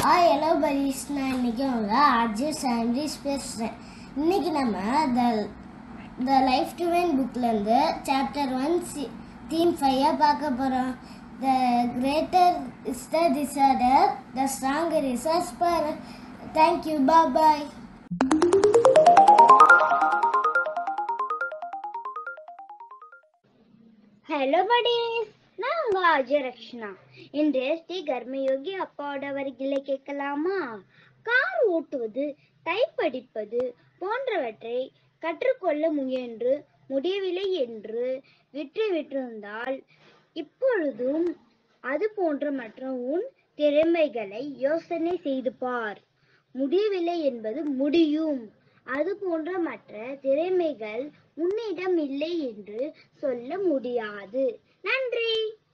Hi hello பரீஸ் நான் இன்னைக்கு உங்க அர்ஜுன் சாண்ட்ரிஸ் பேசுகிறேன் இன்னைக்கு நம்ம the the life to when புக்லேருந்து சாப்டர் ஒன் சி தீம் ஃபைவாக பார்க்க போகிறோம் the greater is the disorder the stronger is அஸ்பர் தேங்க்யூ பா பாய் ஹலோ buddies நான் உங்க அஜய் ரக்ஷனா இன்று ஸ்ரீ கர்மயோகி அப்பாவோட வரிகளை கேட்கலாமா கார் ஓட்டுவது டைப் அடிப்பது போன்றவற்றை கற்றுக்கொள்ள முயன்று முடியவில்லை என்று விட்டு விட்டிருந்தால் இப்பொழுதும் அது போன்ற மற்ற உன் திறமைகளை யோசனை செய்து பார் முடியவில்லை என்பது முடியும் அது போன்ற மற்ற திறமைகள் உன்னிடம் இல்லை என்று சொல்ல முடியாது நன்றி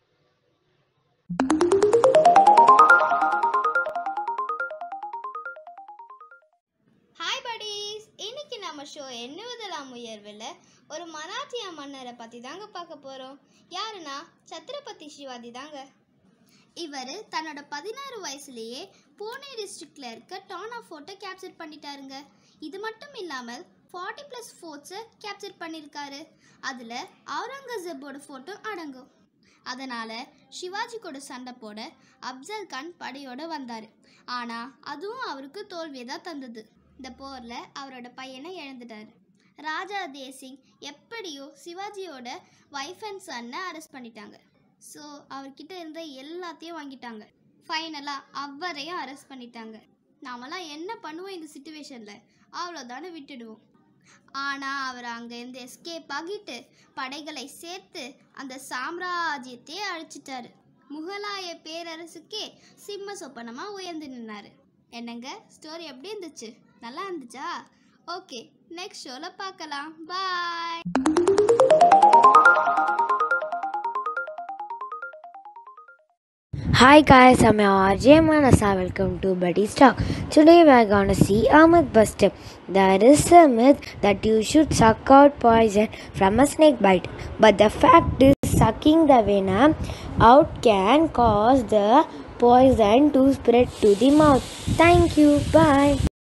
ஹாய் buddies இன்னைக்கு நம்ம ஷோ எண்ணுவதெல்லாம் உயர்வில் ஒரு மராத்திய மன்னரை பற்றி தாங்க பார்க்க போகிறோம் யாருன்னா சத்ரபதி சிவாஜி தாங்க இவர் தன்னோட பதினாறு வயசுலேயே பூனே டிஸ்ட்ரிக்டில் இருக்க டானா ஃபோர்ட்டை கேப்சர் பண்ணிட்டாருங்க இது மட்டும் இல்லாமல் ஃபார்ட்டி ப்ளஸ் ஃபோர்ட்ஸை கேப்சர் பண்ணியிருக்காரு அதில் அவுரங்கசீப்போட ஃபோட்டோ அடங்கும் அதனால் சிவாஜி கூட சண்டை போட அப்சல் கான் படையோட வந்தார் ஆனால் அதுவும் அவருக்கு தோல்வியை தான் தந்தது இந்த போரில் அவரோட பையனை இழந்துட்டார் ராஜா தேசிங் எப்படியோ சிவாஜியோட ஒய்ஃப் அண்ட் சன்னை அரெஸ்ட் பண்ணிட்டாங்க ஸோ அவர்கிட்ட இருந்த எல்லாத்தையும் வாங்கிட்டாங்க ஃபைனலாக அவரையும் அரெஸ்ட் பண்ணிட்டாங்க நாமெல்லாம் என்ன பண்ணுவோம் இந்த சுச்சுவேஷனில் அவ்வளோதானே விட்டுடுவோம் ஆனால் அவர் அங்கேருந்து எஸ்கேப் ஆகிட்டு படைகளை சேர்த்து அந்த சாம்ராஜ்யத்தையே அழிச்சிட்டாரு முகலாய பேரரசுக்கே சிம்ம சொப்பனமாக உயர்ந்து நின்னாரு என்னங்க ஸ்டோரி எப்படி இருந்துச்சு நல்லா இருந்துச்சா ஓகே நெக்ஸ்ட் ஷோவில் பார்க்கலாம் பாய் Hi guys, I'm your RJ Manasa. Welcome to Buddy's Talk. Today we are gonna see a myth buster. There is a myth that you should suck out poison from a snake bite, but the fact is, sucking the venom out can cause the poison to spread to the mouth. Thank you. Bye.